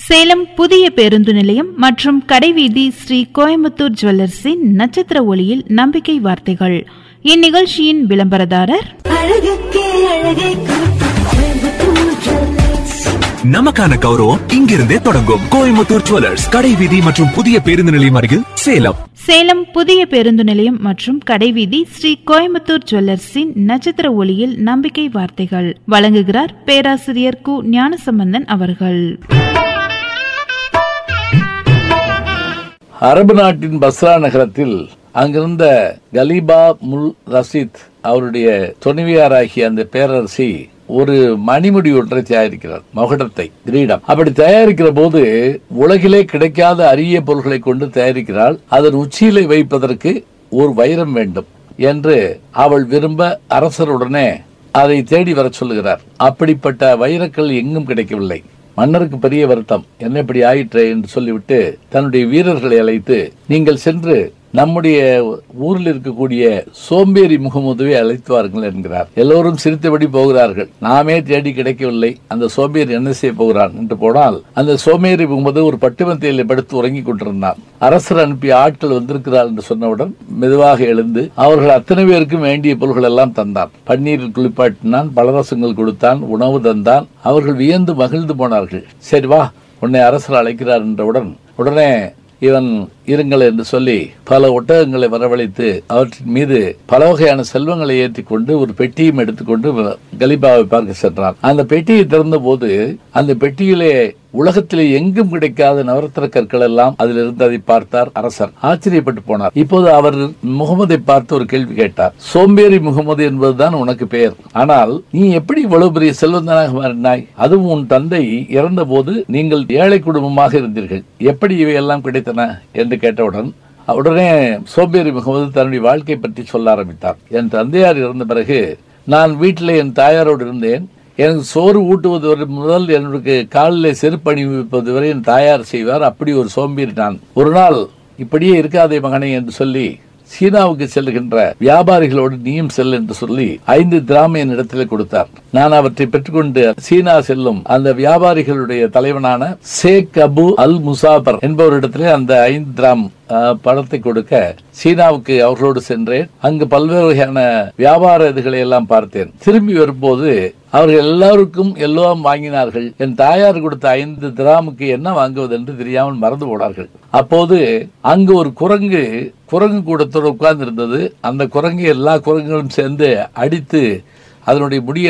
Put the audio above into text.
சேலம் புதிய பேருந்து நிலையம் மற்றும் கடைவீதி ஸ்ரீ கோயம்புத்தூர் ஜுவல்லர்ஸின் நட்சத்திர ஒளியில் நம்பிக்கை வார்த்தைகள் இந்நிகழ்ச்சியின் விளம்பரதாரர் அழகுக்கே அழகை கோயம்புத்தூர் ஜுவல்லர்ஸ் நமக்கான கௌரவம் இங்கிருந்தே தொடங்கும் கோயம்புத்தூர் ஜுவல்லர்ஸ் கடை வீதி மற்றும் புதிய பேருந்து நிலையம் அருகில் சேலம் சேலம் புதிய பேருந்து நிலையம் மற்றும் கடைவீதி ஸ்ரீ கோயம்புத்தூர் ஜுவல்லர்ஸின் நட்சத்திர ஒளியில் நம்பிக்கை வார்த்தைகள் வழங்குகிறார் பேராசிரியர் கு ஞானசம்பந்தன் அவர்கள் அரபு நாட்டின் பஸ்ரா நகரத்தில் அங்கிருந்த கலீபா முல் ரஷீத் அவருடைய துணைவியாராகிய அந்த பேரரசி ஒரு மணிமுடி ஒன்றை தயாரிக்கிறார் மகுடத்தை கிரீடம் அப்படி தயாரிக்கிற போது உலகிலே கிடைக்காத அரிய பொருள்களை கொண்டு தயாரிக்கிறாள் அதன் உச்சியிலே வைப்பதற்கு ஒரு வைரம் வேண்டும் என்று அவள் விரும்ப அரசருடனே அதை தேடி வரச் சொல்லுகிறார் அப்படிப்பட்ட வைரக்கல் எங்கும் கிடைக்கவில்லை மன்னருக்கு பெரிய வருத்தம் என்ன இப்படி ஆயிற்றே என்று சொல்லிவிட்டு தன்னுடைய வீரர்களை அழைத்து நீங்கள் சென்று நம்முடைய ஊரில் இருக்கக்கூடிய சோம்பேறி முகமதுவை அழைத்து வாருங்கள் என்கிறார் எல்லோரும் சிரித்தபடி போகிறார்கள் நாமே தேடி கிடைக்கவில்லை அந்த சோம்பேறி என்ன செய்ய போகிறான் என்று போனால் அந்த சோம்பேறி முகமது ஒரு பட்டுமத்தையில் படுத்து உறங்கிக் கொண்டிருந்தான் அரசர் அனுப்பிய ஆட்கள் வந்திருக்கிறார் என்று சொன்னவுடன் மெதுவாக எழுந்து அவர்கள் அத்தனை பேருக்கும் வேண்டிய பொருள்கள் எல்லாம் தந்தான் பன்னீரில் குளிப்பாட்டினான் பலரசங்கள் கொடுத்தான் உணவு தந்தான் அவர்கள் வியந்து மகிழ்ந்து போனார்கள் சரி வா உன்னை அரசர் அழைக்கிறார் என்றவுடன் உடனே இவன் இருங்கள் என்று சொல்லி பல ஒட்டகங்களை வரவழைத்து அவற்றின் மீது பல வகையான செல்வங்களை ஏற்றிக் கொண்டு ஒரு பெட்டியும் எடுத்துக்கொண்டு கலிபாவை பார்க்க சென்றான் அந்த பெட்டியை திறந்த போது அந்த பெட்டியிலே உலகத்திலே எங்கும் கிடைக்காத நவரத்ன கற்கள் எல்லாம் அதில் இருந்து அதை பார்த்தார் அரசர் ஆச்சரியப்பட்டு போனார் இப்போது அவர் முகமதை பார்த்து ஒரு கேள்வி கேட்டார் சோம்பேறி முகமது என்பதுதான் உனக்கு பெயர் ஆனால் நீ எப்படி இவ்வளவு பெரிய செல்வந்தனாக மாறினாய் அதுவும் உன் தந்தை இறந்த போது நீங்கள் ஏழை குடும்பமாக இருந்தீர்கள் எப்படி இவையெல்லாம் கிடைத்தன என்று கேட்டவுடன் உடனே சோம்பேறி முகமது தன்னுடைய வாழ்க்கை பற்றி சொல்ல ஆரம்பித்தார் என் தந்தையார் இறந்த பிறகு நான் வீட்டில் என் தாயாரோடு இருந்தேன் எனக்கு சோறு ஊட்டுவது வரை முதல் என்னுடைய காலில் செருப்பு அணிவிப்பது வரை என் தாயார் செய்வார் அப்படி ஒரு சோம்பேறி நான் ஒரு நாள் இப்படியே இருக்காதே மகனே என்று சொல்லி சீனாவுக்கு செல்லுகின்ற வியாபாரிகளோடு நீயும் செல் என்று சொல்லி ஐந்து திராம என் இடத்துல கொடுத்தார் நான் அவற்றை பெற்றுக்கொண்டு சீனா செல்லும் அந்த வியாபாரிகளுடைய தலைவனான ஷேக் அபு அல் முசாபர் என்பவரிடத்திலே அந்த ஐந்து திராம் அஹ், பணத்தை கொடுக்க சீனாவுக்கு அவர்களோடு சென்றேன் அங்கு பல்வேறு வகையான வியாபார இதுகளை எல்லாம் பார்த்தேன் திரும்பி வரும்போது அவர்கள் எல்லாருக்கும் எல்லாம் வாங்கினார்கள் என் தாயார் கொடுத்த ஐந்து திராமுக்கு என்ன வாங்குவது என்று தெரியாமல் மறந்து போனார்கள் அப்போது அங்கு ஒரு குரங்கு குரங்கு கூடத்தோடு உட்கார்ந்து இருந்தது அந்த குரங்கு எல்லா குரங்குகளும் சேர்ந்து அடித்து அதனுடைய முடியை